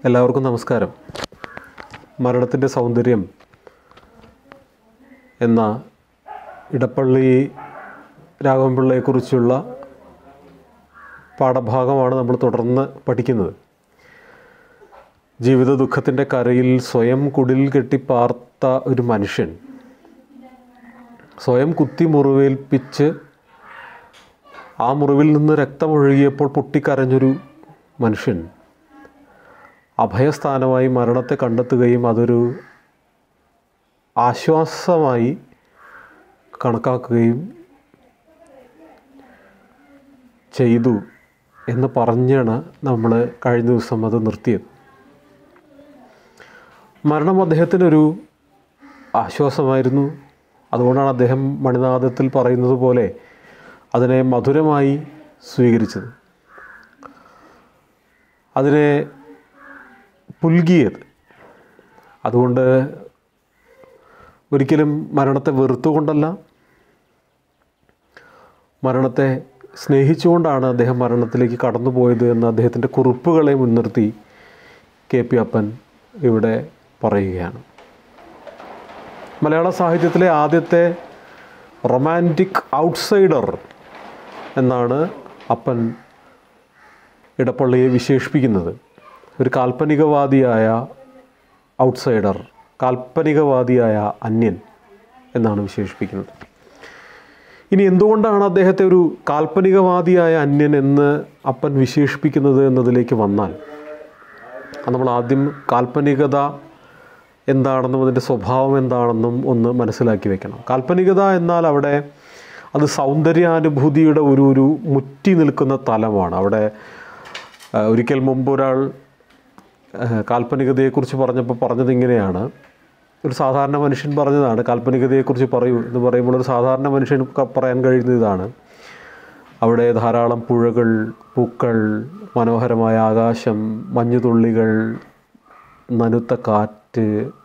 എല്ലാവർക്കും നമസ്കാരം മരണത്തിൻ്റെ സൗന്ദര്യം എന്ന ഇടപ്പള്ളി രാഘവൻപിള്ളയെക്കുറിച്ചുള്ള പാഠഭാഗമാണ് നമ്മൾ തുടർന്ന് പഠിക്കുന്നത് ജീവിത ദുഃഖത്തിൻ്റെ കരയിൽ സ്വയം കുടിൽ കെട്ടി പാർത്ത ഒരു മനുഷ്യൻ സ്വയം കുത്തി മുറിവേൽപ്പിച്ച് ആ മുറിവിൽ നിന്ന് രക്തമൊഴുകിയപ്പോൾ പൊട്ടിക്കരഞ്ഞൊരു മനുഷ്യൻ അഭയസ്ഥാനമായി മരണത്തെ കണ്ടെത്തുകയും അതൊരു ആശ്വാസമായി കണക്കാക്കുകയും ചെയ്തു എന്ന് പറഞ്ഞാണ് നമ്മൾ കഴിഞ്ഞ ദിവസം അത് നിർത്തിയത് മരണം അദ്ദേഹത്തിനൊരു ആശ്വാസമായിരുന്നു അതുകൊണ്ടാണ് അദ്ദേഹം മണിനാഥത്തിൽ പറയുന്നത് പോലെ അതിനെ മധുരമായി സ്വീകരിച്ചത് അതിനെ പുൽകിയത് അതുകൊണ്ട് ഒരിക്കലും മരണത്തെ വെറുത്തുകൊണ്ടല്ല മരണത്തെ സ്നേഹിച്ചുകൊണ്ടാണ് അദ്ദേഹം മരണത്തിലേക്ക് കടന്നുപോയത് എന്ന് അദ്ദേഹത്തിൻ്റെ കുറിപ്പുകളെ മുൻനിർത്തി കെ പി അപ്പൻ ഇവിടെ പറയുകയാണ് മലയാള സാഹിത്യത്തിലെ ആദ്യത്തെ റൊമാൻറ്റിക് ഔട്ട്സൈഡർ എന്നാണ് അപ്പൻ ഇടപ്പള്ളിയെ വിശേഷിപ്പിക്കുന്നത് ഒരു കാൽപ്പനികവാദിയായ ഔട്ട്സൈഡർ കാൽപ്പനികവാദിയായ അന്യൻ എന്നാണ് വിശേഷിപ്പിക്കുന്നത് ഇനി എന്തുകൊണ്ടാണ് അദ്ദേഹത്തെ ഒരു കാൽപ്പനികവാദിയായ അന്യൻ എന്ന് അപ്പൻ വിശേഷിപ്പിക്കുന്നത് എന്നതിലേക്ക് വന്നാൽ അത് നമ്മൾ ആദ്യം കാൽപ്പനികത എന്താണെന്നും അതിൻ്റെ സ്വഭാവം എന്താണെന്നും ഒന്ന് മനസ്സിലാക്കി വെക്കണം കാൽപ്പനികത എന്നാൽ അവിടെ അത് സൗന്ദര്യാനുഭൂതിയുടെ ഒരു ഒരു മുറ്റി നിൽക്കുന്ന തലമാണ് അവിടെ ആ, ഒരിക്കൽ മുമ്പ് ഒരാൾ ആ, കാൽപ്പനികതയെക്കുറിച്ച് പറഞ്ഞപ്പോൾ പറഞ്ഞത് ഇങ്ങനെയാണ് ഒരു സാധാരണ മനുഷ്യൻ പറഞ്ഞതാണ് കാൽപ്പനികതയെക്കുറിച്ച് പറയൂ എന്ന് പറയുമ്പോൾ ഒരു സാധാരണ മനുഷ്യൻ ക- പറയാൻ കഴിയുന്ന ഇതാണ് അവിടെ ധാരാളം പുഴകൾ പൂക്കൾ മനോഹരമായ ആകാശം മഞ്ഞുതുള്ളികൾ നനുത്ത കാറ്റ്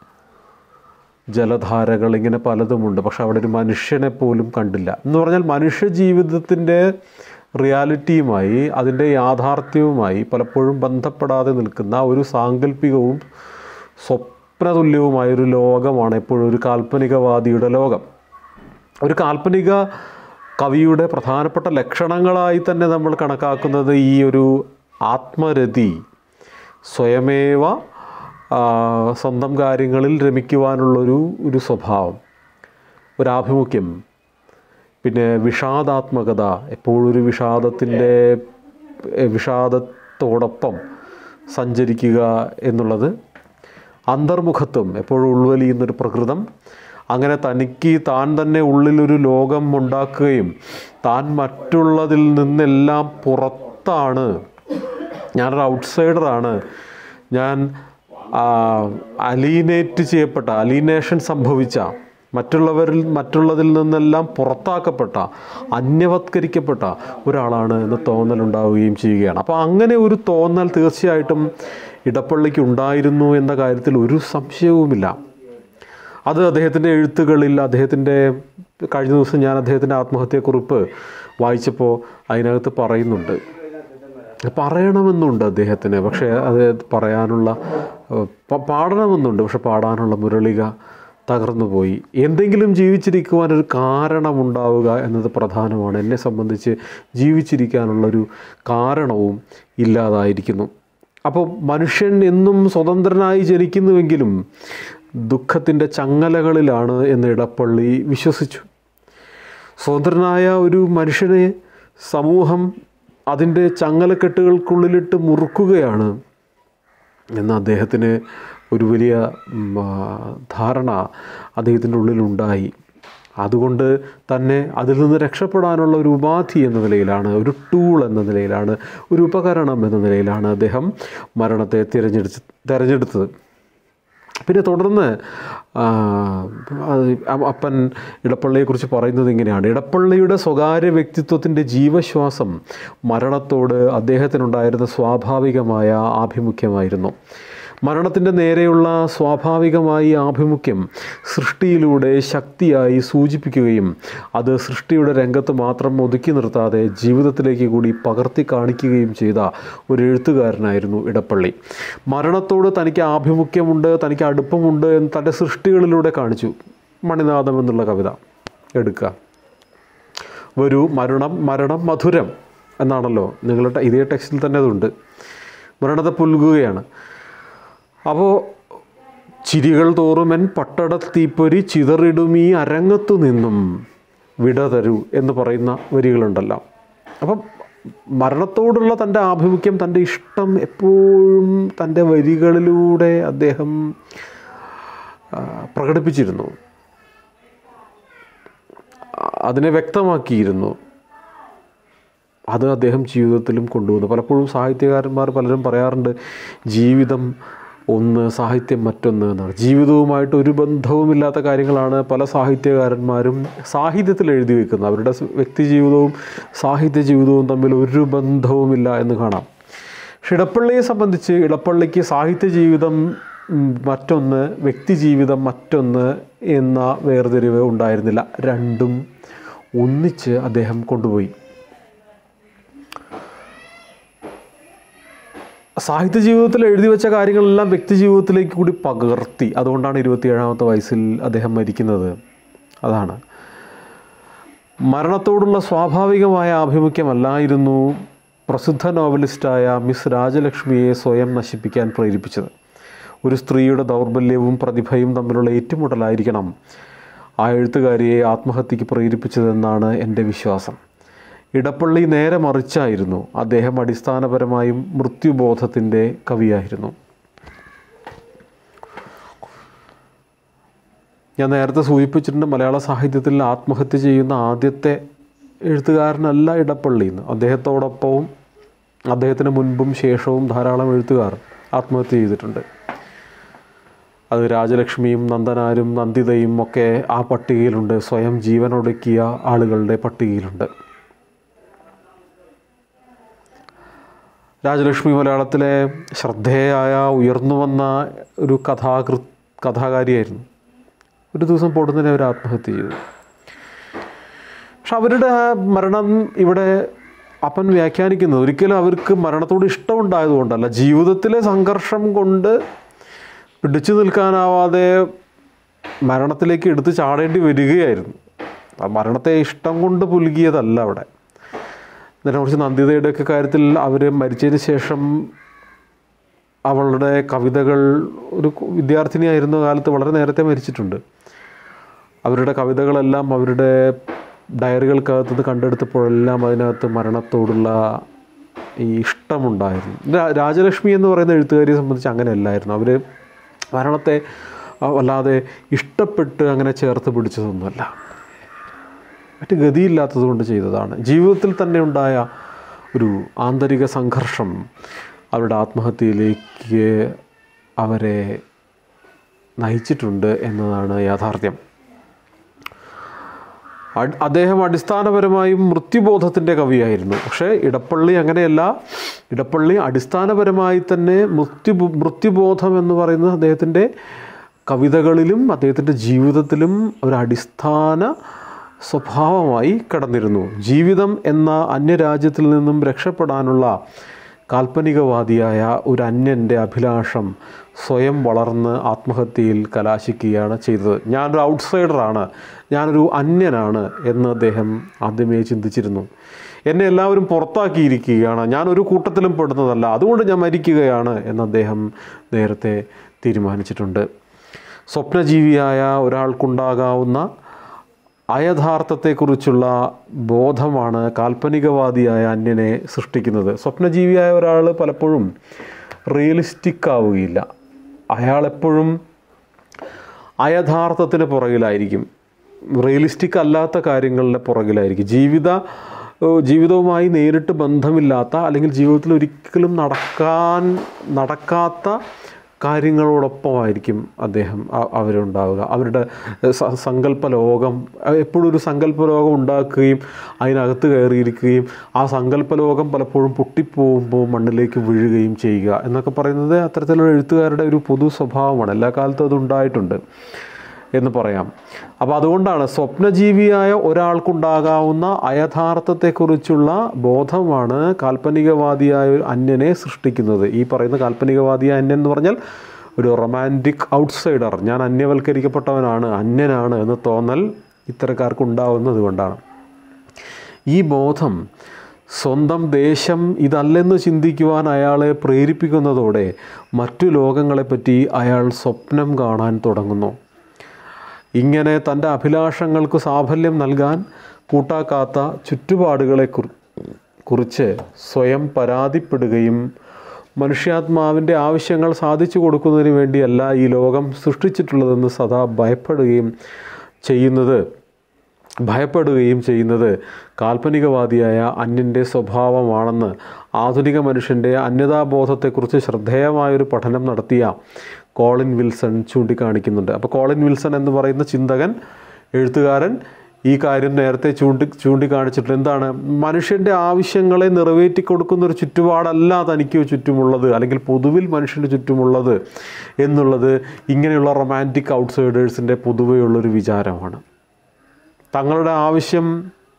ജലധാരകൾ ഇങ്ങനെ പലതുമുണ്ട് പക്ഷെ അവിടെ ഒരു മനുഷ്യനെ പോലും കണ്ടില്ല എന്ന് പറഞ്ഞാൽ മനുഷ്യ ജീവിതത്തിൻ്റെ റിയാലിറ്റിയുമായി അതിൻ്റെ യാഥാർത്ഥ്യവുമായി പലപ്പോഴും ബന്ധപ്പെടാതെ നിൽക്കുന്ന ഒരു സാങ്കല്പികവും സ്വപ്നതുല്യവുമായ ഒരു ലോകമാണ് എപ്പോഴും ഒരു കാൽപ്പനികവാദിയുടെ ലോകം ഒരു കാൽപ്പനിക കവിയുടെ പ്രധാനപ്പെട്ട ലക്ഷണങ്ങളായി തന്നെ നമ്മൾ കണക്കാക്കുന്നത് ഈ ഒരു ആത്മരതി സ്വയമേവ ആ, സ്വന്തം കാര്യങ്ങളിൽ രമിക്കുവാനുള്ളൊരു ഒരു സ്വഭാവം ഒരാഭിമുഖ്യം പിന്നെ വിഷാദാത്മകത എപ്പോഴും ഒരു വിഷാദത്തിൻ്റെ എ, വിഷാദത്തോടൊപ്പം സഞ്ചരിക്കുക എന്നുള്ളത് അന്തർമുഖത്വം എപ്പോഴും ഉൾവലിയുന്നൊരു പ്രകൃതം അങ്ങനെ തനിക്ക് താൻ തന്നെ ഉള്ളിലൊരു ലോകം ഉണ്ടാക്കുകയും താൻ മറ്റുള്ളതിൽ നിന്നെല്ലാം പുറത്താണ് ഞാനൊരു ഔട്ട്സൈഡറാണ് ഞാൻ അലീനേറ്റ് ചെയ്യപ്പെട്ട അലീനേഷൻ സംഭവിച്ച മറ്റുള്ളവരിൽ മറ്റുള്ളതിൽ നിന്നെല്ലാം പുറത്താക്കപ്പെട്ട അന്യവത്കരിക്കപ്പെട്ട ഒരാളാണ് എന്ന് തോന്നലുണ്ടാവുകയും ചെയ്യുകയാണ് അപ്പോൾ അങ്ങനെ ഒരു തോന്നൽ തീർച്ചയായിട്ടും ഇടപ്പള്ളിക്ക് ഉണ്ടായിരുന്നു എന്ന കാര്യത്തിൽ ഒരു സംശയവുമില്ല അത് അദ്ദേഹത്തിൻ്റെ എഴുത്തുകളിൽ അദ്ദേഹത്തിൻ്റെ കഴിഞ്ഞ ദിവസം ഞാൻ അദ്ദേഹത്തിൻ്റെ ആത്മഹത്യക്കുറിപ്പ് വായിച്ചപ്പോൾ അതിനകത്ത് പറയുന്നുണ്ട് പറയണമെന്നുണ്ട് അദ്ദേഹത്തിന് പക്ഷേ അത് പറയാനുള്ള ഏഹ്, പ- പാടണമെന്നുണ്ട് പക്ഷെ പാടാനുള്ള മുരളിക തകർന്നു പോയി എന്തെങ്കിലും ജീവിച്ചിരിക്കുവാൻ ഒരു കാരണമുണ്ടാവുക എന്നത് പ്രധാനമാണ് എന്നെ സംബന്ധിച്ച് ജീവിച്ചിരിക്കാനുള്ളൊരു കാരണവും ഇല്ലാതായിരിക്കുന്നു അപ്പോൾ മനുഷ്യൻ എന്നും സ്വതന്ത്രനായി ജനിക്കുന്നുവെങ്കിലും ദുഃഖത്തിൻ്റെ ചങ്ങലകളിലാണ് എന്ന് ഇടപ്പള്ളി വിശ്വസിച്ചു സ്വതന്ത്രനായ ഒരു മനുഷ്യനെ സമൂഹം അതിൻ്റെ ചങ്ങലക്കെട്ടുകൾക്കുള്ളിലിട്ട് മുറുക്കുകയാണ് എന്ന അദ്ദേഹത്തിന് ഒരു വലിയ ഉം, ആ, ധാരണ അദ്ദേഹത്തിൻ്റെ ഉള്ളിലുണ്ടായി അതുകൊണ്ട് തന്നെ അതിൽ നിന്ന് രക്ഷപ്പെടാനുള്ള ഒരു ഉപാധി എന്ന നിലയിലാണ് ഒരു ടൂൾ എന്ന നിലയിലാണ് ഒരു ഉപകരണം എന്ന നിലയിലാണ് അദ്ദേഹം മരണത്തെ തിരഞ്ഞെടുത്ത് തിരഞ്ഞെടുത്തത് പിന്നെ തുടർന്ന് ആ, അത് അ- അപ്പൻ ഇടപ്പള്ളിയെക്കുറിച്ച് പറയുന്നത് ഇങ്ങനെയാണ് ഇടപ്പള്ളിയുടെ സ്വകാര്യ വ്യക്തിത്വത്തിൻ്റെ ജീവശ്വാസം മരണത്തോട് അദ്ദേഹത്തിനുണ്ടായിരുന്ന സ്വാഭാവികമായ ആഭിമുഖ്യമായിരുന്നു മരണത്തിൻ്റെ നേരെയുള്ള സ്വാഭാവികമായി ആഭിമുഖ്യം സൃഷ്ടിയിലൂടെ ശക്തിയായി സൂചിപ്പിക്കുകയും അത് സൃഷ്ടിയുടെ രംഗത്ത് മാത്രം ഒതുക്കി നിർത്താതെ ജീവിതത്തിലേക്ക് കൂടി പകർത്തി കാണിക്കുകയും ചെയ്ത ഒരു എഴുത്തുകാരനായിരുന്നു ഇടപ്പള്ളി മരണത്തോട് തനിക്ക് ആഭിമുഖ്യമുണ്ട് തനിക്ക് അടുപ്പമുണ്ട് എന്ന് തൻ്റെ സൃഷ്ടികളിലൂടെ കാണിച്ചു മണിനാഥം എന്നുള്ള കവിത എടുക്കുക വരൂ മരണം മരണം മധുരം എന്നാണല്ലോ നിങ്ങളുടെ ഇതേ ടെക്സ്റ്റിൽ തന്നെ അതുണ്ട് മരണത്തെ പുൽകുകയാണ് അപ്പോൾ ചിരികൾ തോറുമെൻ പട്ടടത്തീപ്പൊരി ചിതറിടുമീ അരങ്ങത്തു നിന്നും വിട തരൂ എന്ന് പറയുന്ന വരികളുണ്ടല്ലോ അപ്പം മരണത്തോടുള്ള തൻ്റെ ആഭിമുഖ്യം തൻ്റെ ഇഷ്ടം എപ്പോഴും തൻ്റെ വരികളിലൂടെ അദ്ദേഹം ആ, പ്രകടിപ്പിച്ചിരുന്നു അതിനെ വ്യക്തമാക്കിയിരുന്നു അത് അദ്ദേഹം ജീവിതത്തിലും കൊണ്ടുവന്നു പലപ്പോഴും സാഹിത്യകാരന്മാർ പലരും പറയാറുണ്ട് ജീവിതം ഒന്ന് സാഹിത്യം മറ്റൊന്ന് എന്നാണ് ജീവിതവുമായിട്ട് ഒരു ബന്ധവുമില്ലാത്ത കാര്യങ്ങളാണ് പല സാഹിത്യകാരന്മാരും സാഹിത്യത്തിൽ എഴുതി വെക്കുന്നത് അവരുടെ സ് വ്യക്തി ജീവിതവും സാഹിത്യ ജീവിതവും തമ്മിൽ ഒരു ബന്ധവുമില്ല എന്ന് കാണാം പക്ഷെ ഇടപ്പള്ളിയെ സംബന്ധിച്ച് ഇടപ്പള്ളിക്ക് സാഹിത്യ ജീവിതം ഉം, മറ്റൊന്ന് വ്യക്തി ജീവിതം മറ്റൊന്ന് എന്ന വേർതിരിവ് ഉണ്ടായിരുന്നില്ല രണ്ടും ഒന്നിച്ച് അദ്ദേഹം കൊണ്ടുപോയി സാഹിത്യ ജീവിതത്തിൽ എഴുതി വെച്ച കാര്യങ്ങളെല്ലാം വ്യക്തി ജീവിതത്തിലേക്ക് കൂടി പകർത്തി അതുകൊണ്ടാണ് ഇരുപത്തിയേഴാമത്തെ വയസ്സിൽ അദ്ദേഹം മരിക്കുന്നത് അതാണ് മരണത്തോടുള്ള സ്വാഭാവികമായ ആഭിമുഖ്യമല്ലായിരുന്നു പ്രസിദ്ധ നോവലിസ്റ്റായ മിസ് രാജലക്ഷ്മിയെ സ്വയം നശിപ്പിക്കാൻ പ്രേരിപ്പിച്ചത് ഒരു സ്ത്രീയുടെ ദൗർബല്യവും പ്രതിഭയും തമ്മിലുള്ള ഏറ്റുമുട്ടലായിരിക്കണം ആ എഴുത്തുകാരിയെ ആത്മഹത്യക്ക് പ്രേരിപ്പിച്ചതെന്നാണ് എൻ്റെ വിശ്വാസം ഇടപ്പള്ളി നേരെ മറിച്ചായിരുന്നു അദ്ദേഹം അടിസ്ഥാനപരമായും മൃത്യുബോധത്തിൻ്റെ കവിയായിരുന്നു ഞാൻ നേരത്തെ സൂചിപ്പിച്ചിട്ടുണ്ട് മലയാള സാഹിത്യത്തിൽ ആത്മഹത്യ ചെയ്യുന്ന ആദ്യത്തെ എഴുത്തുകാരനല്ല ഇടപ്പള്ളി എന്ന് അദ്ദേഹത്തോടൊപ്പവും അദ്ദേഹത്തിന് മുൻപും ശേഷവും ധാരാളം എഴുത്തുകാർ ആത്മഹത്യ ചെയ്തിട്ടുണ്ട് അത് രാജലക്ഷ്മിയും നന്ദനാരും നന്ദിതയും ഒക്കെ ആ പട്ടികയിലുണ്ട് സ്വയം ജീവനൊടുക്കിയ ആളുകളുടെ പട്ടികയിലുണ്ട് രാജലക്ഷ്മി മലയാളത്തിലെ ശ്രദ്ധേയായ ഉയർന്നു വന്ന ഒരു കഥാകൃ കഥാകാരിയായിരുന്നു ഒരു ദിവസം പൊടുന്നതിനെ അവർ ആത്മഹത്യ ചെയ്തു പക്ഷെ അവരുടെ ആ മരണം ഇവിടെ അപ്പൻ വ്യാഖ്യാനിക്കുന്നത് ഒരിക്കലും അവർക്ക് മരണത്തോട് ഇഷ്ടമുണ്ടായതുകൊണ്ടല്ല ജീവിതത്തിലെ സംഘർഷം കൊണ്ട് പിടിച്ചു നിൽക്കാനാവാതെ മരണത്തിലേക്ക് എടുത്ത് ചാടേണ്ടി വരികയായിരുന്നു ആ മരണത്തെ ഇഷ്ടം കൊണ്ട് പുലുകിയതല്ല അവിടെ ഇതിനെക്കുറിച്ച് നന്ദിതയുടെയൊക്കെ കാര്യത്തിൽ അവർ മരിച്ചതിന് ശേഷം അവളുടെ കവിതകൾ ഒരു കു- വിദ്യാർത്ഥിനിയായിരുന്ന കാലത്ത് വളരെ നേരത്തെ മരിച്ചിട്ടുണ്ട് അവരുടെ കവിതകളെല്ലാം അവരുടെ ഡയറികൾക്കകത്ത് നിന്ന് കണ്ടെടുത്തപ്പോഴെല്ലാം അതിനകത്ത് മരണത്തോടുള്ള ഈ ഇഷ്ടമുണ്ടായിരുന്നു രാ- രാജലക്ഷ്മി എന്ന് പറയുന്ന എഴുത്തുകാരിയെ സംബന്ധിച്ച് അങ്ങനെയല്ലായിരുന്നു അവർ മരണത്തെ ആ, വല്ലാതെ ഇഷ്ടപ്പെട്ട് അങ്ങനെ ചേർത്ത് പിടിച്ചതൊന്നുമല്ല മറ്റ് ഗതിയില്ലാത്തത് കൊണ്ട് ചെയ്തതാണ് ജീവിതത്തിൽ തന്നെ ഉണ്ടായ ഒരു ആന്തരിക സംഘർഷം അവരുടെ ആത്മഹത്യയിലേക്ക് അവരെ നയിച്ചിട്ടുണ്ട് എന്നതാണ് യാഥാർത്ഥ്യം അഡ്- അദ്ദേഹം അടിസ്ഥാനപരമായും മൃത്യുബോധത്തിൻ്റെ കവിയായിരുന്നു പക്ഷേ ഇടപ്പള്ളി അങ്ങനെയല്ല ഇടപ്പള്ളി അടിസ്ഥാനപരമായി തന്നെ മൃത്യു മൃത്യുബോധം എന്ന് പറയുന്നത് അദ്ദേഹത്തിൻ്റെ കവിതകളിലും അദ്ദേഹത്തിൻ്റെ ജീവിതത്തിലും ഒരു അടിസ്ഥാന സ്വഭാവമായി കടന്നിരുന്നു ജീവിതം എന്ന അന്യരാജ്യത്തിൽ നിന്നും രക്ഷപ്പെടാനുള്ള കാൽപ്പനികവാദിയായ ഒരു അന്യൻ്റെ അഭിലാഷം സ്വയം വളർന്ന് ആത്മഹത്യയിൽ കലാശിക്കുകയാണ് ചെയ്തത് ഞാനൊരു ഔട്ട്സൈഡറാണ് ഞാനൊരു അന്യനാണ് എന്ന് അദ്ദേഹം ആദ്യമേ ചിന്തിച്ചിരുന്നു എന്നെ എല്ലാവരും പുറത്താക്കിയിരിക്കുകയാണ് ഞാനൊരു കൂട്ടത്തിലും പെടുന്നതല്ല അതുകൊണ്ട് ഞാൻ മരിക്കുകയാണ് എന്ന് അദ്ദേഹം നേരത്തെ തീരുമാനിച്ചിട്ടുണ്ട് സ്വപ്നജീവിയായ ഒരാൾക്കുണ്ടാകാവുന്ന അയഥാർത്ഥത്തെക്കുറിച്ചുള്ള ബോധമാണ് കാൽപ്പനികവാദിയായ അന്യനെ സൃഷ്ടിക്കുന്നത് സ്വപ്നജീവിയായ ഒരാൾ പലപ്പോഴും റിയലിസ്റ്റിക് ആവുകയില്ല അയാളെപ്പോഴും അയഥാർത്ഥത്തിന് പുറകിലായിരിക്കും റിയലിസ്റ്റിക് അല്ലാത്ത കാര്യങ്ങളുടെ പുറകിലായിരിക്കും ജീവിത ഏഹ് ജീവിതവുമായി നേരിട്ട് ബന്ധമില്ലാത്ത അല്ലെങ്കിൽ ജീവിതത്തിൽ ഒരിക്കലും നടക്കാൻ നടക്കാത്ത കാര്യങ്ങളോടൊപ്പമായിരിക്കും അദ്ദേഹം അ- അവരുണ്ടാവുക അവരുടെ സ- സങ്കല്പ ലോകം അഹ് എപ്പോഴും ഒരു സങ്കല്പ ലോകം ഉണ്ടാക്കുകയും അതിനകത്ത് കയറിയിരിക്കുകയും ആ സങ്കല്പ ലോകം പലപ്പോഴും പൊട്ടിപ്പോകുമ്പോൾ മണ്ണിലേക്ക് വീഴുകയും ചെയ്യുക എന്നൊക്കെ പറയുന്നത് അത്തരത്തിലുള്ള എഴുത്തുകാരുടെ ഒരു പൊതു സ്വഭാവമാണ് എല്ലാ കാലത്തും അത് ഉണ്ടായിട്ടുണ്ട് എന്ന് പറയാം അപ്പോൾ അതുകൊണ്ടാണ് സ്വപ്നജീവിയായ ഒരാൾക്കുണ്ടാകാവുന്ന അയഥാർത്ഥത്വത്തെക്കുറിച്ചുള്ള ബോധമാണ് കാൽപ്പനികവാദിയായ ഒരു അന്യനെ സൃഷ്ടിക്കുന്നത് ഈ പറയുന്ന കാൽപ്പനികവാദിയായ അന്യൻ എന്ന് പറഞ്ഞാൽ ഒരു റൊമാൻറ്റിക് ഔട്ട്സൈഡർ ഞാൻ അന്യവൽക്കരിക്കപ്പെട്ടവനാണ് അന്യനാണ് എന്ന് തോന്നൽ ഇത്തരക്കാർക്ക് ഉണ്ടാവുന്നത് കൊണ്ടാണ് ഈ ബോധം സ്വന്തം ദേശം ഇതല്ലെന്ന് ചിന്തിക്കുവാൻ അയാളെ പ്രേരിപ്പിക്കുന്നതോടെ മറ്റു ലോകങ്ങളെപ്പറ്റി അയാൾ സ്വപ്നം കാണാൻ തുടങ്ങുന്നു ഇങ്ങനെ തൻ്റെ അഭിലാഷങ്ങൾക്ക് സാഫല്യം നൽകാൻ കൂട്ടാക്കാത്ത ചുറ്റുപാടുകളെ കുറി- കുറിച്ച് സ്വയം പരാതിപ്പെടുകയും മനുഷ്യാത്മാവിൻ്റെ ആവശ്യങ്ങൾ സാധിച്ചു കൊടുക്കുന്നതിന് വേണ്ടിയല്ല ഈ ലോകം സൃഷ്ടിച്ചിട്ടുള്ളതെന്ന് സദാ ഭയപ്പെടുകയും ചെയ്യുന്നത് ഭയപ്പെടുകയും ചെയ്യുന്നത് കാൽപ്പനികവാദിയായ അന്യൻ്റെ സ്വഭാവമാണെന്ന് ആധുനിക മനുഷ്യൻ്റെ അന്യതാബോധത്തെക്കുറിച്ച് ശ്രദ്ധേയമായൊരു പഠനം നടത്തിയ കോളിൻ വിൽസൺ ചൂണ്ടിക്കാണിക്കുന്നുണ്ട് അപ്പോൾ കോളിൻ വിൽസൺ എന്ന് പറയുന്ന ചിന്തകൻ എഴുത്തുകാരൻ ഈ കാര്യം നേരത്തെ ചൂണ്ടി ചൂണ്ടിക്കാണിച്ചിട്ടുണ്ട് എന്താണ് മനുഷ്യൻ്റെ ആവശ്യങ്ങളെ നിറവേറ്റി കൊടുക്കുന്ന ഒരു ചുറ്റുപാടല്ല തനിക്ക് ചുറ്റുമുള്ളത് അല്ലെങ്കിൽ പൊതുവിൽ മനുഷ്യന് ചുറ്റുമുള്ളത് എന്നുള്ളത് ഇങ്ങനെയുള്ള റൊമാൻറ്റിക് ഔട്ട്സൈഡേഴ്സിൻ്റെ പൊതുവെയുള്ളൊരു വിചാരമാണ് തങ്ങളുടെ ആവശ്യം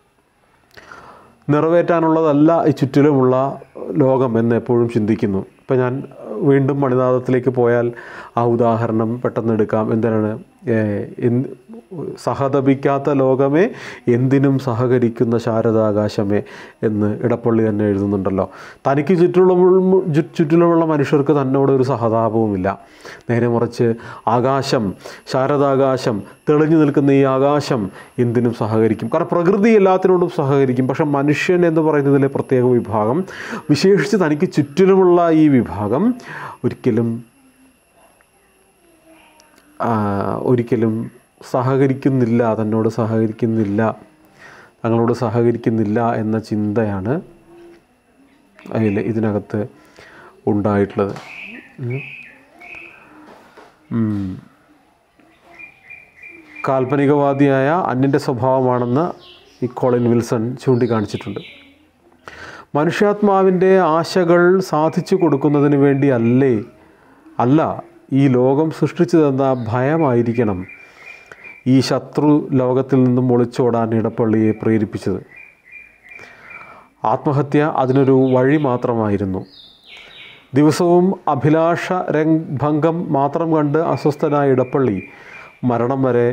നിറവേറ്റാനുള്ളതല്ല ഈ ചുറ്റിലുമുള്ള ലോകം എന്ന് എപ്പോഴും ചിന്തിക്കുന്നു ഇപ്പം ഞാൻ വീണ്ടും മണിനാഥത്തിലേക്ക് പോയാൽ ആ ഉദാഹരണം പെട്ടെന്ന് എടുക്കാം എന്തിനാണ് ഏഹ്, എന്ത് സഹതപിക്കാത്ത ലോകമേ എന്തിനും സഹകരിക്കുന്ന ശാരദാകാശമേ എന്ന് ഇടപ്പള്ളി തന്നെ എഴുതുന്നുണ്ടല്ലോ തനിക്ക് ചുറ്റുള്ള ചു- ചുറ്റിലുമുള്ള മനുഷ്യർക്ക് തന്നോട് ഒരു സഹതാപവുമില്ല നേരെ മറിച്ച് ആകാശം ശാരദാകാശം തെളിഞ്ഞു നിൽക്കുന്ന ഈ ആകാശം എന്തിനും സഹകരിക്കും കാരണം പ്രകൃതി എല്ലാത്തിനോടും സഹകരിക്കും പക്ഷെ മനുഷ്യൻ എന്ന് പറയുന്നതിലെ പ്രത്യേക വിഭാഗം വിശേഷിച്ച് തനിക്ക് ചുറ്റിലുമുള്ള ഈ വിഭാഗം ഒരിക്കലും ആ, ഒരിക്കലും സഹകരിക്കുന്നില്ല തന്നോട് സഹകരിക്കുന്നില്ല തങ്ങളോട് സഹകരിക്കുന്നില്ല എന്ന ചിന്തയാണ് അതിൽ ഇതിനകത്ത് ഉണ്ടായിട്ടുള്ളത് ഉം. ഉം. കാൽപ്പനികവാദിയായ അന്യൻ്റെ സ്വഭാവമാണെന്ന് ഈ കോളിൻ വിൽസൺ ചൂണ്ടിക്കാണിച്ചിട്ടുണ്ട് മനുഷ്യാത്മാവിൻ്റെ ആശകൾ സാധിച്ചു കൊടുക്കുന്നതിന് വേണ്ടി അല്ലേ അല്ല ഈ ലോകം സൃഷ്ടിച്ചു തന്ന ഭയമായിരിക്കണം ഈ ശത്രു ലോകത്തിൽ നിന്നും ഒളിച്ചോടാൻ ഇടപ്പള്ളിയെ പ്രേരിപ്പിച്ചത് ആത്മഹത്യ അതിനൊരു വഴി മാത്രമായിരുന്നു ദിവസവും അഭിലാഷ രംഗ് ഭംഗം മാത്രം കണ്ട് അസ്വസ്ഥനായ ഇടപ്പള്ളി മരണം വരെ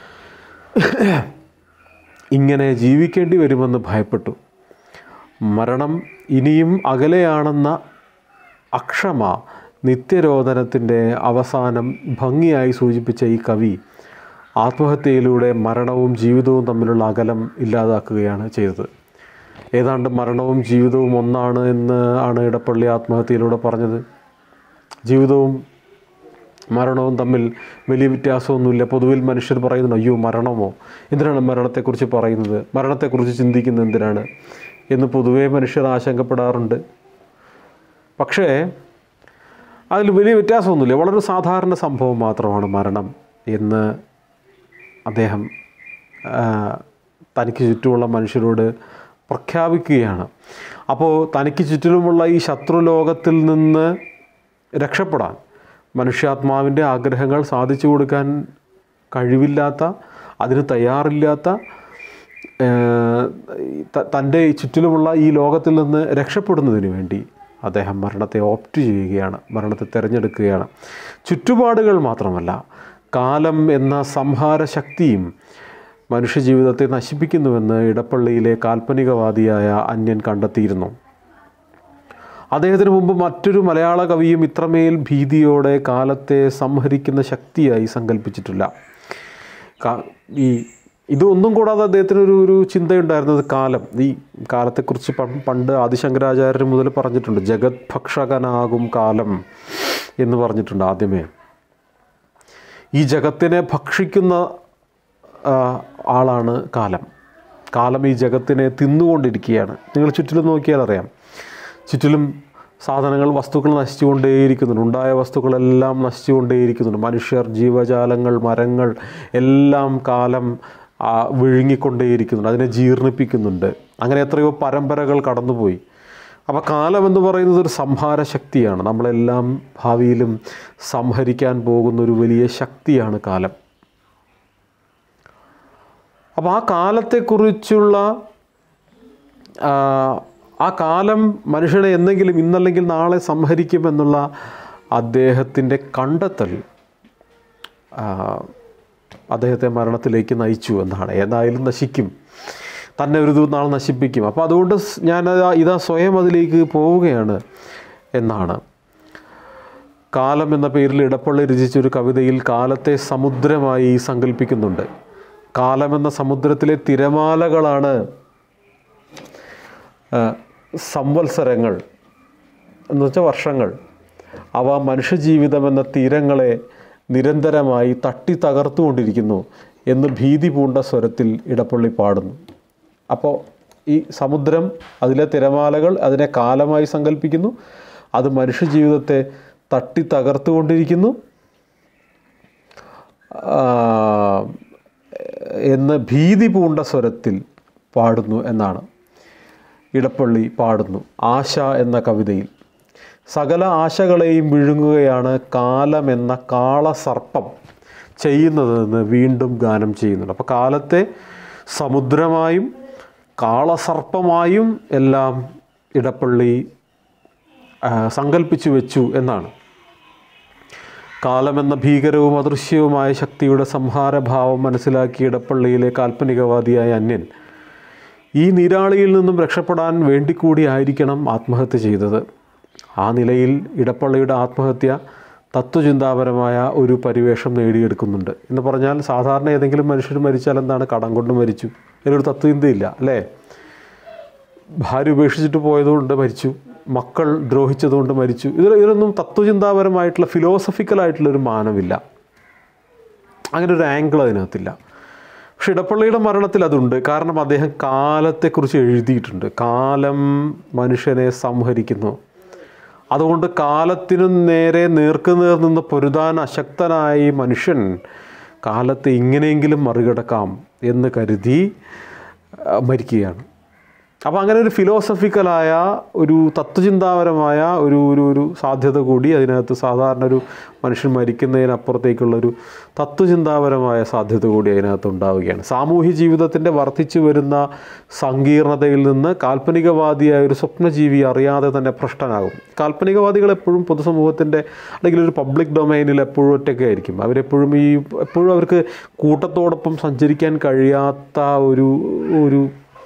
ഇങ്ങനെ ജീവിക്കേണ്ടി വരുമെന്ന് ഭയപ്പെട്ടു മരണം ഇനിയും അകലെയാണെന്ന അക്ഷമ നിത്യരോധനത്തിൻ്റെ അവസാനം ഭംഗിയായി സൂചിപ്പിച്ച ഈ കവി ആത്മഹത്യയിലൂടെ മരണവും ജീവിതവും തമ്മിലുള്ള അകലം ഇല്ലാതാക്കുകയാണ് ചെയ്തത് ഏതാണ്ട് മരണവും ജീവിതവും ഒന്നാണ് എന്ന് ആണ് ഇടപ്പള്ളി ആത്മഹത്യയിലൂടെ പറഞ്ഞത് ജീവിതവും മരണവും തമ്മിൽ വലിയ വ്യത്യാസമൊന്നുമില്ല പൊതുവിൽ മനുഷ്യർ പറയുന്നുണ്ട് അയ്യോ മരണമോ എന്തിനാണ് മരണത്തെക്കുറിച്ച് പറയുന്നത് മരണത്തെക്കുറിച്ച് ചിന്തിക്കുന്നത് എന്തിനാണ് എന്ന് പൊതുവേ മനുഷ്യർ ആശങ്കപ്പെടാറുണ്ട് പക്ഷേ അതിൽ വലിയ വ്യത്യാസമൊന്നുമില്ല വളരെ സാധാരണ സംഭവം മാത്രമാണ് മരണം എന്ന് അദ്ദേഹം ആ, തനിക്ക് ചുറ്റുമുള്ള മനുഷ്യരോട് പ്രഖ്യാപിക്കുകയാണ് അപ്പോൾ തനിക്ക് ചുറ്റിലുമുള്ള ഈ ശത്രുലോകത്തിൽ നിന്ന് രക്ഷപ്പെടാൻ മനുഷ്യാത്മാവിൻ്റെ ആഗ്രഹങ്ങൾ സാധിച്ചു കൊടുക്കാൻ കഴിവില്ലാത്ത അതിന് തയ്യാറില്ലാത്ത ഏഹ്, ത- തൻ്റെ ഈ ചുറ്റിലുമുള്ള ഈ ലോകത്തിൽ നിന്ന് രക്ഷപ്പെടുന്നതിന് വേണ്ടി അദ്ദേഹം മരണത്തെ ഓപ്റ്റ് ചെയ്യുകയാണ് മരണത്തെ തിരഞ്ഞെടുക്കുകയാണ് ചുറ്റുപാടുകൾ മാത്രമല്ല കാലം എന്ന സംഹാര ശക്തിയും മനുഷ്യജീവിതത്തെ നശിപ്പിക്കുന്നുവെന്ന് ഇടപ്പള്ളിയിലെ കാൽപ്പനികവാദിയായ അന്യൻ കണ്ടെത്തിയിരുന്നു അദ്ദേഹത്തിന് മുമ്പ് മറ്റൊരു മലയാള കവിയും ഇത്രമേൽ ഭീതിയോടെ കാലത്തെ സംഹരിക്കുന്ന ശക്തിയായി സങ്കല്പിച്ചിട്ടില്ല കാ- ഈ ഇതൊന്നും കൂടാതെ അദ്ദേഹത്തിന് ഒരു ഒരു ചിന്തയുണ്ടായിരുന്നത് കാലം ഈ കാലത്തെക്കുറിച്ച് പ- പണ്ട് ആദിശങ്കരാചാര്യർ മുതൽ പറഞ്ഞിട്ടുണ്ട് ജഗത് ഭക്ഷകനാകും കാലം എന്ന് പറഞ്ഞിട്ടുണ്ട് ആദ്യമേ ഈ ജഗത്തിനെ ഭക്ഷിക്കുന്ന ആ, ആളാണ് കാലം കാലം ഈ ജഗത്തിനെ തിന്നുകൊണ്ടിരിക്കുകയാണ് നിങ്ങൾ ചുറ്റിലും നോക്കിയാൽ അറിയാം ചുറ്റിലും സാധനങ്ങൾ വസ്തുക്കൾ നശിച്ചുകൊണ്ടേയിരിക്കുന്നുണ്ട് ഉണ്ടായ വസ്തുക്കളെല്ലാം നശിച്ചുകൊണ്ടേയിരിക്കുന്നുണ്ട് മനുഷ്യർ ജീവജാലങ്ങൾ മരങ്ങൾ എല്ലാം കാലം ആ, വിഴുങ്ങിക്കൊണ്ടേയിരിക്കുന്നുണ്ട് അതിനെ ജീർണിപ്പിക്കുന്നുണ്ട് അങ്ങനെ എത്രയോ പരമ്പരകൾ കടന്നുപോയി അപ്പോൾ കാലം എന്ന് പറയുന്നത് ഒരു സംഹാര ശക്തിയാണ് നമ്മളെല്ലാം ഭാവിയിലും സംഹരിക്കാൻ പോകുന്ന ഒരു വലിയ ശക്തിയാണ് കാലം അപ്പോൾ ആ കാലത്തെക്കുറിച്ചുള്ള ആ, ആ കാലം മനുഷ്യനെ എന്തെങ്കിലും ഇന്നല്ലെങ്കിൽ നാളെ സംഹരിക്കുമെന്നുള്ള അദ്ദേഹത്തിൻ്റെ കണ്ടെത്തൽ ആ, അദ്ദേഹത്തെ മരണത്തിലേക്ക് നയിച്ചു എന്നാണ് ഏതായാലും നശിക്കും തന്നെ ഒരു ദിവസം നാളെ നശിപ്പിക്കും അപ്പോൾ അതുകൊണ്ട് സ് ഞാൻ അതാ- ഇതാ സ്വയം അതിലേക്ക് പോവുകയാണ് എന്നാണ് കാലം എന്ന പേരിൽ ഇടപ്പള്ളി രചിച്ച ഒരു കവിതയിൽ കാലത്തെ സമുദ്രമായി സങ്കല്പിക്കുന്നുണ്ട് കാലം എന്ന സമുദ്രത്തിലെ തിരമാലകളാണ് ആ, സംവത്സരങ്ങൾ എന്ന് വെച്ചാൽ വർഷങ്ങൾ അവ മനുഷ്യജീവിതം എന്ന തീരങ്ങളെ നിരന്തരമായി തട്ടി തകർത്തുകൊണ്ടിരിക്കുന്നു എന്ന് ഭീതി പൂണ്ട സ്വരത്തിൽ ഇടപ്പള്ളി പാടുന്നു അപ്പോൾ ഈ സമുദ്രം അതിലെ തിരമാലകൾ അതിനെ കാലമായി സങ്കല്പിക്കുന്നു അത് മനുഷ്യജീവിതത്തെ തട്ടി തകർത്തുകൊണ്ടിരിക്കുന്നു ആ, എന്ന് ഭീതി പൂണ്ട സ്വരത്തിൽ പാടുന്നു എന്നാണ് ഇടപ്പള്ളി പാടുന്നു ആശ എന്ന കവിതയിൽ സകല ആശകളെയും വിഴുങ്ങുകയാണ് കാലം എന്ന കാളസർപ്പം ചെയ്യുന്നതെന്ന് വീണ്ടും ഗാനം ചെയ്യുന്നുണ്ട് അപ്പോൾ കാലത്തെ സമുദ്രമായും കാളസർപ്പമായും എല്ലാം ഇടപ്പള്ളി ആ, സങ്കല്പിച്ചു വെച്ചു എന്നാണ് കാലമെന്ന ഭീകരവും അദൃശ്യവുമായ ശക്തിയുടെ സംഹാരഭാവം മനസ്സിലാക്കിയ ഇടപ്പള്ളിയിലെ കാൽപ്പനികവാദിയായ അന്യൻ ഈ നീരാളിയിൽ നിന്നും രക്ഷപ്പെടാൻ വേണ്ടിക്കൂടി ആയിരിക്കണം ആത്മഹത്യ ചെയ്തത് ആ നിലയിൽ ഇടപ്പള്ളിയുടെ ആത്മഹത്യ തത്വചിന്താപരമായ ഒരു പരിവേഷം നേടിയെടുക്കുന്നുണ്ട് എന്ന് പറഞ്ഞാൽ സാധാരണ ഏതെങ്കിലും മനുഷ്യർ മരിച്ചാൽ എന്താണ് കടം കൊണ്ട് മരിച്ചു ഇതിലൊരു തത്വചിന്തയില്ല അല്ലേ ഭാര്യ ഉപേക്ഷിച്ചിട്ട് പോയതുകൊണ്ട് മരിച്ചു മക്കൾ ദ്രോഹിച്ചതുകൊണ്ട് മരിച്ചു ഇതിൽ ഇതിലൊന്നും തത്വചിന്താപരമായിട്ടുള്ള ഫിലോസഫിക്കലായിട്ടുള്ള ഒരു മാനമില്ല അങ്ങനെ ഒരു ആംഗിൾ അതിനകത്തില്ല പക്ഷെ ഇടപ്പള്ളിയുടെ മരണത്തിൽ അതുണ്ട് കാരണം അദ്ദേഹം കാലത്തെക്കുറിച്ച് എഴുതിയിട്ടുണ്ട് കാലം മനുഷ്യനെ സംഹരിക്കുന്നു അതുകൊണ്ട് കാലത്തിനു നേരെ നേർക്കുനേർ നിന്ന് പൊരുതാൻ അശക്തനായ ഈ മനുഷ്യൻ കാലത്തെ ഇങ്ങനെയെങ്കിലും മറികടക്കാം എന്ന് കരുതി ആ, മരിക്കുകയാണ് അപ്പോൾ അങ്ങനെ ഒരു ഫിലോസഫിക്കലായ ഒരു തത്വചിന്താപരമായ ഒരു ഒരു ഒരു സാധ്യത കൂടി അതിനകത്ത് സാധാരണ ഒരു മനുഷ്യൻ മരിക്കുന്നതിനപ്പുറത്തേക്കുള്ള ഒരു തത്വചിന്താപരമായ സാധ്യത കൂടി അതിനകത്ത് ഉണ്ടാവുകയാണ് സാമൂഹ്യ ജീവിതത്തിൻ്റെ വർദ്ധിച്ചു വരുന്ന സങ്കീർണതയിൽ നിന്ന് കാൽപ്പനികവാദിയായ ഒരു സ്വപ്നജീവി അറിയാതെ തന്നെ ഭ്രഷ്ടനാകും കാൽപ്പനികവാദികൾ എപ്പോഴും പൊതുസമൂഹത്തിൻ്റെ അല്ലെങ്കിൽ ഒരു പബ്ലിക് ഡൊമൈനിൽ എപ്പോഴും ഒറ്റയ്ക്ക് ആയിരിക്കും അവരെപ്പോഴും ഈ എപ്പോഴും അവർക്ക് കൂട്ടത്തോടൊപ്പം സഞ്ചരിക്കാൻ കഴിയാത്ത ഒരു ഒരു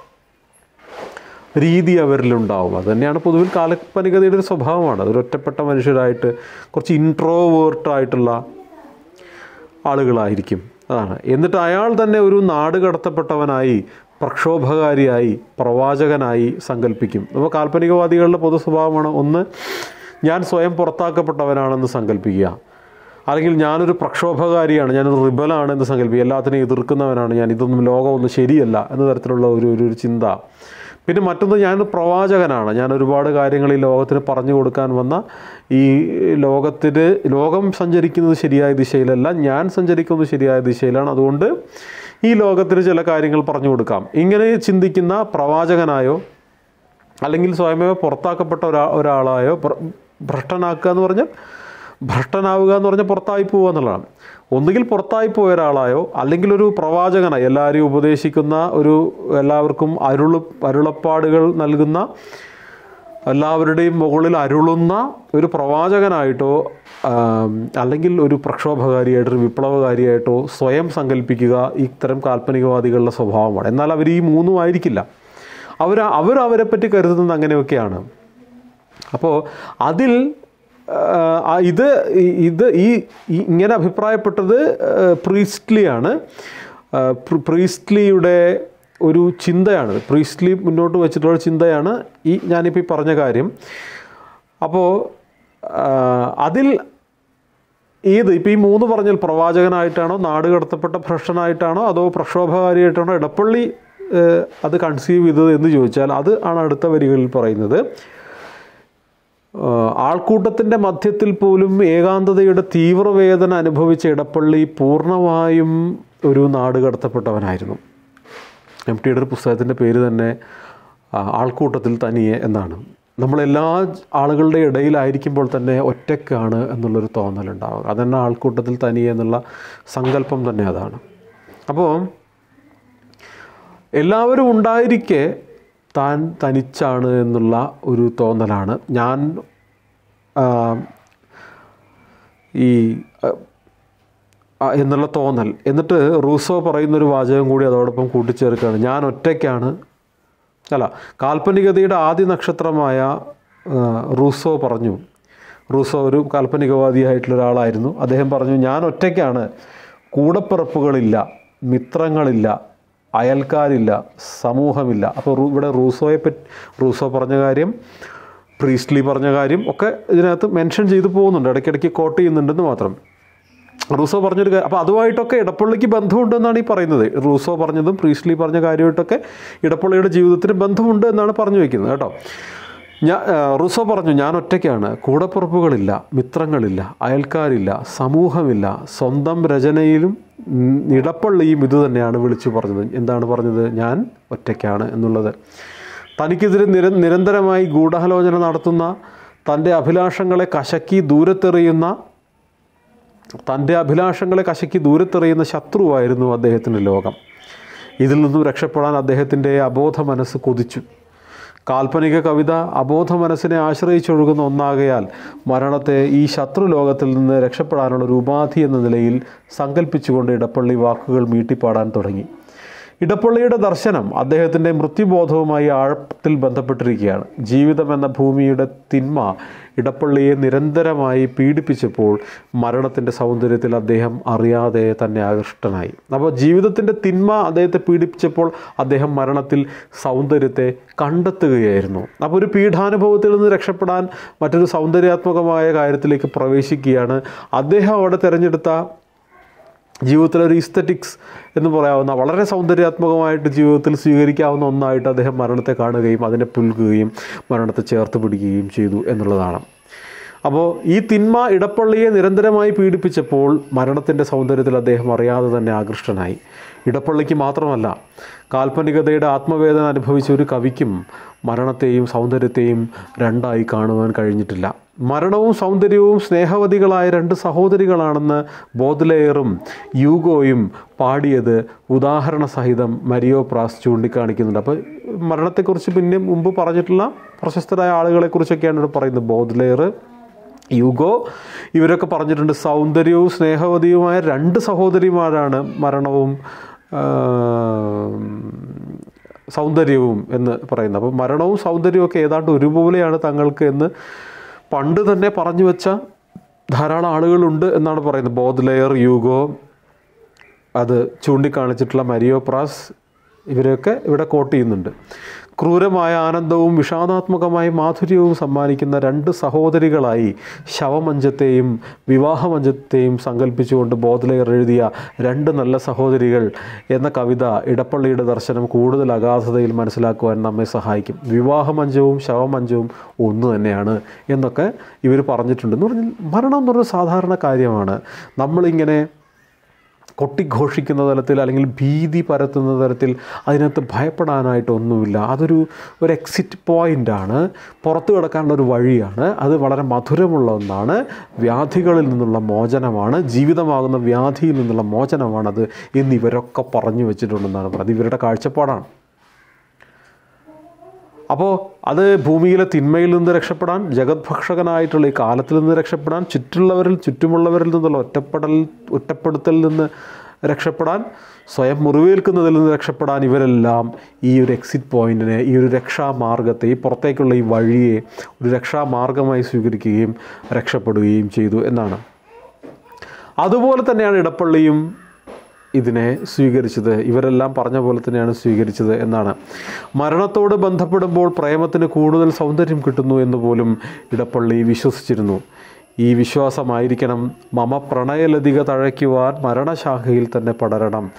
രീതി അവരിലുണ്ടാവും അത് തന്നെയാണ് പൊതുവിൽ കാലപ്പനികതയുടെ ഒരു സ്വഭാവമാണ് അതൊരു ഒറ്റപ്പെട്ട മനുഷ്യരായിട്ട് കുറച്ച് ഇൻട്രോവേർട്ടായിട്ടുള്ള ആളുകളായിരിക്കും അതാണ് എന്നിട്ട് അയാൾ തന്നെ ഒരു നാട് കടത്തപ്പെട്ടവനായി പ്രക്ഷോഭകാരിയായി പ്രവാചകനായി സങ്കല്പിക്കും അപ്പോൾ കാൽപ്പനികവാദികളുടെ പൊതു സ്വഭാവമാണ് ഒന്ന് ഞാൻ സ്വയം പുറത്താക്കപ്പെട്ടവനാണെന്ന് സങ്കല്പിക്കുക അല്ലെങ്കിൽ ഞാനൊരു പ്രക്ഷോഭകാരിയാണ് ഞാനൊരു റിബലാണ് എന്ന് സങ്കല്പിക്കുക എല്ലാത്തിനെയും എതിർക്കുന്നവനാണ് ഞാൻ ഇതൊന്നും ലോകമൊന്നും ശരിയല്ല എന്ന തരത്തിലുള്ള ഒരു ഒരു ഒരു ചിന്ത പിന്നെ മറ്റൊന്ന് ഞാനൊരു പ്രവാചകനാണ് ഞാൻ ഒരുപാട് കാര്യങ്ങൾ ഈ ലോകത്തിന് പറഞ്ഞു കൊടുക്കാൻ വന്ന ഈ ലോകത്തിന് ലോകം സഞ്ചരിക്കുന്നത് ശരിയായ ദിശയിലല്ല ഞാൻ സഞ്ചരിക്കുന്നത് ശരിയായ ദിശയിലാണ് അതുകൊണ്ട് ഈ ലോകത്തിന് ചില കാര്യങ്ങൾ പറഞ്ഞു കൊടുക്കാം ഇങ്ങനെ ചിന്തിക്കുന്ന പ്രവാചകനായോ അല്ലെങ്കിൽ സ്വയമേവ പുറത്താക്കപ്പെട്ട ഒരാ ഒരാളായോ ഭ്ര- ഭ്രഷ്ടനാക്കുക എന്ന് പറഞ്ഞാൽ ഭ്രഷ്ടനാവുക എന്ന് പറഞ്ഞാൽ പുറത്തായി പോവുക എന്നുള്ളതാണ് ഒന്നുകിൽ പുറത്തായി പോയ ഒരാളായോ അല്ലെങ്കിൽ ഒരു പ്രവാചകനായി എല്ലാവരെയും ഉപദേശിക്കുന്ന ഒരു എല്ലാവർക്കും അരുള് അരുളപ്പാടുകൾ നൽകുന്ന എല്ലാവരുടെയും മുകളിൽ അരുളുന്ന ഒരു പ്രവാചകനായിട്ടോ ആം, അല്ലെങ്കിൽ ഒരു പ്രക്ഷോഭകാരിയായിട്ടോ ഒരു വിപ്ലവകാരിയായിട്ടോ സ്വയം സങ്കല്പിക്കുക ഇത്തരം കാൽപ്പനികവാദികളുടെ സ്വഭാവമാണ് എന്നാൽ അവർ ഈ മൂന്നും ആയിരിക്കില്ല അവർ അവർ അവരെ പറ്റി കരുതുന്നത് അങ്ങനെയൊക്കെയാണ് അപ്പോൾ അതിൽ ആ, ഇത് ഈ- ഇത് ഈ ഈ- ഇങ്ങനെ അഭിപ്രായപ്പെട്ടത് പ്രീസ്റ്റ്ലിയാണ് പ്രീസ്റ്റ്ലിയുടെ ഒരു ചിന്തയാണ് പ്രീസ്റ്റ്ലി മുന്നോട്ട് വെച്ചിട്ടുള്ള ചിന്തയാണ് ഈ ഞാനിപ്പോൾ ഈ പറഞ്ഞ കാര്യം അപ്പോൾ അതിൽ ഏത് ഇപ്പോൾ ഈ മൂന്ന് പറഞ്ഞാൽ പ്രവാചകനായിട്ടാണോ നാട് കടത്തപ്പെട്ട ഭ്രഷ്ടനായിട്ടാണോ അതോ പ്രക്ഷോഭകാരിയായിട്ടാണോ ഇടപ്പള്ളി ഏഹ്, അത് കൺസീവ് ചെയ്തത് എന്ന് ചോദിച്ചാൽ അത് ആണ് അടുത്ത വരികളിൽ പറയുന്നത് ആൾക്കൂട്ടത്തിൻ്റെ മധ്യത്തിൽ പോലും ഏകാന്തതയുടെ തീവ്രവേദന അനുഭവിച്ച ഇടപ്പള്ളി പൂർണ്ണമായും ഒരു നാട് കടത്തപ്പെട്ടവനായിരുന്നു എം ടിയുടെ ഒരു പുസ്തകത്തിൻ്റെ പേര് തന്നെ ആ, ആൾക്കൂട്ടത്തിൽ തനിയെ എന്നാണ് നമ്മളെല്ലാ ആളുകളുടെ ഇടയിലായിരിക്കുമ്പോൾ തന്നെ ഒറ്റയ്ക്കാണ് എന്നുള്ളൊരു തോന്നലുണ്ടാവുക അതന്നെ ആൾക്കൂട്ടത്തിൽ തനിയെ എന്നുള്ള സങ്കല്പം തന്നെ അതാണ് അപ്പോൾ എല്ലാവരും ഉണ്ടായിരിക്കെ താൻ തനിച്ചാണ് എന്നുള്ള ഒരു തോന്നലാണ് ഞാൻ ആ, ഈ ആ, ആ, എന്നുള്ള തോന്നൽ എന്നിട്ട് റൂസോ പറയുന്നൊരു വാചകം കൂടി അതോടൊപ്പം കൂട്ടിച്ചേർക്കുകയാണ് ഞാൻ ഒറ്റയ്ക്കാണ് അല്ല കാൽപ്പനികതയുടെ ആദ്യ നക്ഷത്രമായ ആ, റൂസോ പറഞ്ഞു റൂസോ ഒരു കാൽപ്പനികവാദിയായിട്ടുള്ള ഒരാളായിരുന്നു അദ്ദേഹം പറഞ്ഞു ഞാൻ ഒറ്റയ്ക്കാണ് കൂടപ്പിറപ്പുകളില്ല മിത്രങ്ങളില്ല അയൽക്കാരില്ല സമൂഹമില്ല അപ്പോൾ റൂ- ഇവിടെ റൂസോയെ പറ്റി റൂസോ പറഞ്ഞ കാര്യം പ്രീസ്ലി പറഞ്ഞ കാര്യം ഒക്കെ ഇതിനകത്ത് മെൻഷൻ ചെയ്തു പോകുന്നുണ്ട് ഇടയ്ക്കിടയ്ക്ക് കോട്ട് ചെയ്യുന്നുണ്ടെന്ന് മാത്രം റൂസോ പറഞ്ഞൊരു കാര്യം അപ്പോൾ അതുമായിട്ടൊക്കെ ഇടപ്പള്ളിക്ക് ബന്ധമുണ്ട് എന്നാണ് ഈ പറയുന്നത് റൂസോ പറഞ്ഞതും പ്രീസ്ലി പറഞ്ഞ കാര്യമായിട്ടൊക്കെ ഇടപ്പള്ളിയുടെ ജീവിതത്തിന് ബന്ധമുണ്ട് എന്നാണ് പറഞ്ഞു വയ്ക്കുന്നത് കേട്ടോ ഞാൻ റൂസോ പറഞ്ഞു ഞാൻ ഒറ്റയ്ക്കാണ് കൂടപ്പുറപ്പുകളില്ല മിത്രങ്ങളില്ല അയൽക്കാരില്ല സമൂഹമില്ല സ്വന്തം രചനയിലും ഉം, ഇടപ്പള്ളിയും ഇത് തന്നെയാണ് വിളിച്ചു പറഞ്ഞത് എന്താണ് പറഞ്ഞത് ഞാൻ ഒറ്റയ്ക്കാണ് എന്നുള്ളത് തനിക്കെതിരെ നിര നിരന്തരമായി ഗൂഢാലോചന നടത്തുന്ന തൻ്റെ അഭിലാഷങ്ങളെ കശക്കി ദൂരത്തെറിയുന്ന തൻ്റെ അഭിലാഷങ്ങളെ കശക്കി ദൂരത്തെറിയുന്ന ശത്രുവായിരുന്നു അദ്ദേഹത്തിൻ്റെ ലോകം ഇതിൽ നിന്നും രക്ഷപ്പെടാൻ അദ്ദേഹത്തിൻ്റെ അബോധ മനസ്സ് കൊതിച്ചു കാൽപ്പനിക കവിത അബോധ മനസ്സിനെ ആശ്രയിച്ചൊഴുകുന്ന ഒന്നാകയാൽ മരണത്തെ ഈ ശത്രു ലോകത്തിൽ നിന്ന് രക്ഷപ്പെടാനുള്ള ഒരു ഉപാധി എന്ന നിലയിൽ സങ്കല്പിച്ചുകൊണ്ട് ഇടപ്പള്ളി വാക്കുകൾ മീട്ടിപ്പാടാൻ തുടങ്ങി ഇടപ്പള്ളിയുടെ ദർശനം അദ്ദേഹത്തിൻ്റെ മൃത്യുബോധവുമായി ആഴത്തിൽ ബന്ധപ്പെട്ടിരിക്കുകയാണ് ജീവിതം എന്ന ഭൂമിയുടെ തിന്മ ഇടപ്പള്ളിയെ നിരന്തരമായി പീഡിപ്പിച്ചപ്പോൾ മരണത്തിൻ്റെ സൗന്ദര്യത്തിൽ അദ്ദേഹം അറിയാതെ തന്നെ ആകൃഷ്ടനായി അപ്പോൾ ജീവിതത്തിൻ്റെ തിന്മ അദ്ദേഹത്തെ പീഡിപ്പിച്ചപ്പോൾ അദ്ദേഹം മരണത്തിൽ സൗന്ദര്യത്തെ കണ്ടെത്തുകയായിരുന്നു അപ്പോൾ ഒരു പീഠാനുഭവത്തിൽ നിന്ന് രക്ഷപ്പെടാൻ മറ്റൊരു സൗന്ദര്യാത്മകമായ കാര്യത്തിലേക്ക് പ്രവേശിക്കുകയാണ് അദ്ദേഹം അവിടെ തിരഞ്ഞെടുത്ത ജീവിതത്തിലെ ഒരു ഇസ്തറ്റിക്സ് എന്ന് പറയാവുന്ന വളരെ സൗന്ദര്യാത്മകമായിട്ട് ജീവിതത്തിൽ സ്വീകരിക്കാവുന്ന ഒന്നായിട്ട് അദ്ദേഹം മരണത്തെ കാണുകയും അതിനെ പുൽകുകയും മരണത്തെ ചേർത്ത് പിടിക്കുകയും ചെയ്തു എന്നുള്ളതാണ് അപ്പോൾ ഈ തിന്മ ഇടപ്പള്ളിയെ നിരന്തരമായി പീഡിപ്പിച്ചപ്പോൾ മരണത്തിൻ്റെ സൗന്ദര്യത്തിൽ അദ്ദേഹം അറിയാതെ തന്നെ ആകൃഷ്ടനായി ഇടപ്പള്ളിക്ക് മാത്രമല്ല കാൽപ്പനികതയുടെ ആത്മവേദന അനുഭവിച്ച ഒരു കവിക്കും മരണത്തെയും സൗന്ദര്യത്തെയും രണ്ടായി കാണുവാൻ കഴിഞ്ഞിട്ടില്ല മരണവും സൗന്ദര്യവും സ്നേഹവതികളായ രണ്ട് സഹോദരികളാണെന്ന് ബോദ്ലെയറും യൂഗോയും പാടിയത് ഉദാഹരണ സഹിതം മരിയോ പ്രാസ് ചൂണ്ടിക്കാണിക്കുന്നുണ്ട് അപ്പോൾ മരണത്തെക്കുറിച്ച് പിന്നെ മുമ്പ് പറഞ്ഞിട്ടുള്ള പ്രശസ്തരായ ആളുകളെക്കുറിച്ചൊക്കെയാണ് ഇവിടെ പറയുന്നത് ബോദ്ലെയർ യുഗോ ഇവരൊക്കെ പറഞ്ഞിട്ടുണ്ട് സൗന്ദര്യവും സ്നേഹവതിയുമായ രണ്ട് സഹോദരിമാരാണ് മരണവും ആ, സൗന്ദര്യവും എന്ന് പറയുന്നത് അപ്പോൾ മരണവും സൗന്ദര്യവും ഒക്കെ ഏതാണ്ട് ഒരുപോലെയാണ് തങ്ങൾക്ക് എന്ന് പണ്ട് തന്നെ പറഞ്ഞു വെച്ച ധാരാളം ആളുകളുണ്ട് എന്നാണ് പറയുന്നത് ബോദ്ലെയർ യൂഗോ അത് ചൂണ്ടിക്കാണിച്ചിട്ടുള്ള മരിയോ പ്രാസ് ഇവരെയൊക്കെ ഇവിടെ കോട്ട് ചെയ്യുന്നുണ്ട് ക്രൂരമായ ആനന്ദവും വിഷാദാത്മകമായ മാധുര്യവും സമ്മാനിക്കുന്ന രണ്ട് സഹോദരികളായി ശവമഞ്ചത്തെയും വിവാഹമഞ്ചത്തെയും സങ്കല്പിച്ചുകൊണ്ട് ബോധലെയർ എഴുതിയ രണ്ട് നല്ല സഹോദരികൾ എന്ന കവിത ഇടപ്പള്ളിയുടെ ദർശനം കൂടുതൽ അഗാധതയിൽ മനസ്സിലാക്കുവാൻ നമ്മെ സഹായിക്കും വിവാഹമഞ്ചവും ശവമഞ്ചവും ഒന്ന് തന്നെയാണ് എന്നൊക്കെ ഇവർ പറഞ്ഞിട്ടുണ്ട് എന്ന് പറഞ്ഞാൽ മരണം എന്ന് പറഞ്ഞ സാധാരണ കാര്യമാണ് നമ്മളിങ്ങനെ കൊട്ടിഘോഷിക്കുന്ന തലത്തിൽ അല്ലെങ്കിൽ ഭീതി പരത്തുന്ന തരത്തിൽ അതിനകത്ത് ഭയപ്പെടാനായിട്ടൊന്നുമില്ല അതൊരു ഒരു എക്സിറ്റ് പോയിൻ്റാണ് പുറത്തു കിടക്കാനുള്ള ഒരു വഴിയാണ് അത് വളരെ മധുരമുള്ള ഒന്നാണ് വ്യാധികളിൽ നിന്നുള്ള മോചനമാണ് ജീവിതമാകുന്ന വ്യാധിയിൽ നിന്നുള്ള മോചനമാണത് എന്നിവരൊക്കെ പറഞ്ഞു വെച്ചിട്ടുണ്ടെന്നാണ് പറയുന്നത് ഇവരുടെ കാഴ്ചപ്പാടാണ് അപ്പോൾ അത് ഭൂമിയിലെ തിന്മയിൽ നിന്ന് രക്ഷപ്പെടാൻ ജഗത്ഭക്ഷകനായിട്ടുള്ള ഈ കാലത്തിൽ നിന്ന് രക്ഷപ്പെടാൻ ചുറ്റുള്ളവരിൽ ചുറ്റുമുള്ളവരിൽ നിന്നുള്ള ഒറ്റപ്പെടൽ ഒറ്റപ്പെടുത്തലിൽ നിന്ന് രക്ഷപ്പെടാൻ സ്വയം മുറിവേൽക്കുന്നതിൽ നിന്ന് രക്ഷപ്പെടാൻ ഇവരെല്ലാം ഈ ഒരു എക്സിറ്റ് പോയിന്റിനെ ഈ ഒരു രക്ഷാമാർഗത്തെ ഈ പുറത്തേക്കുള്ള ഈ വഴിയെ ഒരു രക്ഷാമാർഗമായി സ്വീകരിക്കുകയും രക്ഷപ്പെടുകയും ചെയ്തു എന്നാണ് അതുപോലെ തന്നെയാണ് ഇടപ്പള്ളിയും ഇതിനെ സ്വീകരിച്ചത് ഇവരെല്ലാം പറഞ്ഞ പോലെ തന്നെയാണ് സ്വീകരിച്ചത് എന്നാണ് മരണത്തോട് ബന്ധപ്പെടുമ്പോൾ പ്രേമത്തിന് കൂടുതൽ സൗന്ദര്യം കിട്ടുന്നു എന്ന് പോലും ഇടപ്പള്ളി വിശ്വസിച്ചിരുന്നു ഈ വിശ്വാസമായിരിക്കണം മമ പ്രണയലതിക തഴയ്ക്കുവാൻ മരണശാഖയിൽ തന്നെ പടരണം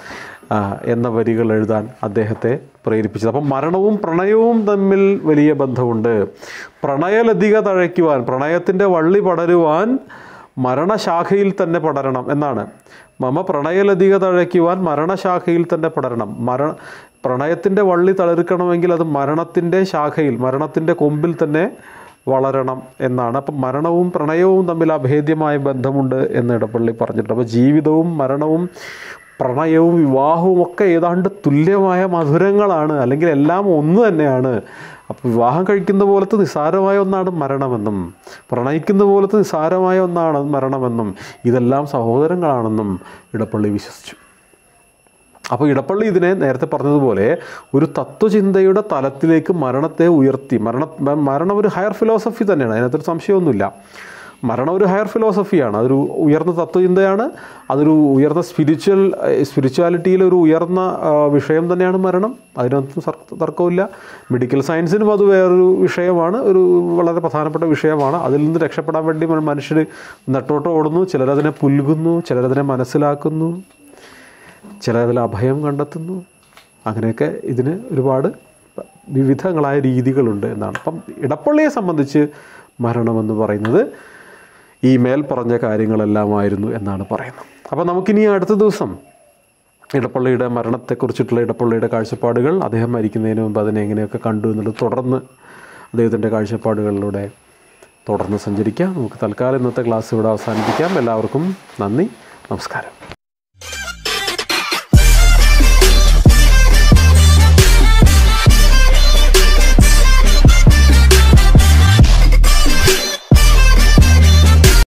ആ, എന്ന വരികൾ എഴുതാൻ അദ്ദേഹത്തെ പ്രേരിപ്പിച്ചത് അപ്പം മരണവും പ്രണയവും തമ്മിൽ വലിയ ബന്ധമുണ്ട് പ്രണയലതിക തഴയ്ക്കുവാൻ പ്രണയത്തിൻ്റെ വള്ളി പടരുവാൻ മരണശാഖയിൽ തന്നെ പടരണം എന്നാണ് മമ പ്രണയലതിക തഴയ്ക്കുവാൻ മരണശാഖയിൽ തന്നെ പടരണം മര പ്രണയത്തിൻ്റെ വള്ളി തളിർക്കണമെങ്കിൽ അത് മരണത്തിൻ്റെ ശാഖയിൽ മരണത്തിൻ്റെ കൊമ്പിൽ തന്നെ വളരണം എന്നാണ് അപ്പം മരണവും പ്രണയവും തമ്മിൽ അഭേദ്യമായ ബന്ധമുണ്ട് എന്ന് ഇടപ്പള്ളി പറഞ്ഞിട്ടുണ്ട് അപ്പോൾ ജീവിതവും മരണവും പ്രണയവും വിവാഹവും ഒക്കെ ഏതാണ്ട് തുല്യമായ മധുരങ്ങളാണ് അല്ലെങ്കിൽ എല്ലാം ഒന്ന് തന്നെയാണ് അപ്പോൾ വിവാഹം കഴിക്കുന്ന പോലത്തെ നിസ്സാരമായ ഒന്നാണ് മരണമെന്നും പ്രണയിക്കുന്ന പോലത്തെ നിസ്സാരമായ ഒന്നാണ് മരണമെന്നും ഇതെല്ലാം സഹോദരങ്ങളാണെന്നും ഇടപ്പള്ളി വിശ്വസിച്ചു അപ്പോൾ ഇടപ്പള്ളി ഇതിനെ നേരത്തെ പറഞ്ഞതുപോലെ ഒരു തത്വചിന്തയുടെ തലത്തിലേക്ക് മരണത്തെ ഉയർത്തി മരണ മ- മരണം ഒരു ഹയർ ഫിലോസഫി തന്നെയാണ് അതിനകത്തൊരു സംശയമൊന്നുമില്ല മരണം ഒരു ഹയർ ഫിലോസഫിയാണ് അതൊരു ഉയർന്ന തത്വചിന്തയാണ് അതൊരു ഉയർന്ന സ്പിരിച്വൽ സ്പിരിച്വാലിറ്റിയിലെ ഒരു ഉയർന്ന ആ, വിഷയം തന്നെയാണ് മരണം അതിനകത്ത് സർ- തർക്കമില്ല മെഡിക്കൽ സയൻസിനും അത് വേറൊരു വിഷയമാണ് ഒരു വളരെ പ്രധാനപ്പെട്ട വിഷയമാണ് അതിൽ നിന്ന് രക്ഷപ്പെടാൻ വേണ്ടി മനുഷ്യർ നെട്ടോട്ട് ഓടുന്നു ചിലരതിനെ പുൽകുന്നു ചിലരതിനെ മനസ്സിലാക്കുന്നു ചിലതിൽ അഭയം കണ്ടെത്തുന്നു അങ്ങനെയൊക്കെ ഇതിന് ഒരുപാട് വിവിധങ്ങളായ രീതികളുണ്ട് എന്നാണ് അപ്പം ഇടപ്പള്ളിയെ സംബന്ധിച്ച് മരണമെന്ന് പറയുന്നത് ഈ മേൽ പറഞ്ഞ കാര്യങ്ങളെല്ലാമായിരുന്നു എന്നാണ് പറയുന്നത് അപ്പോൾ നമുക്കിനി അടുത്ത ദിവസം ഇടപ്പള്ളിയുടെ മരണത്തെക്കുറിച്ചിട്ടുള്ള ഇടപ്പള്ളിയുടെ കാഴ്ചപ്പാടുകൾ അദ്ദേഹം മരിക്കുന്നതിന് മുമ്പ് അതിനെ എങ്ങനെയൊക്കെ കണ്ടു എന്നുള്ളത് തുടർന്ന് അദ്ദേഹത്തിൻ്റെ കാഴ്ചപ്പാടുകളിലൂടെ തുടർന്ന് സഞ്ചരിക്കാം നമുക്ക് തൽക്കാലം ഇന്നത്തെ ക്ലാസ് ഇവിടെ അവസാനിപ്പിക്കാം എല്ലാവർക്കും നന്ദി നമസ്കാരം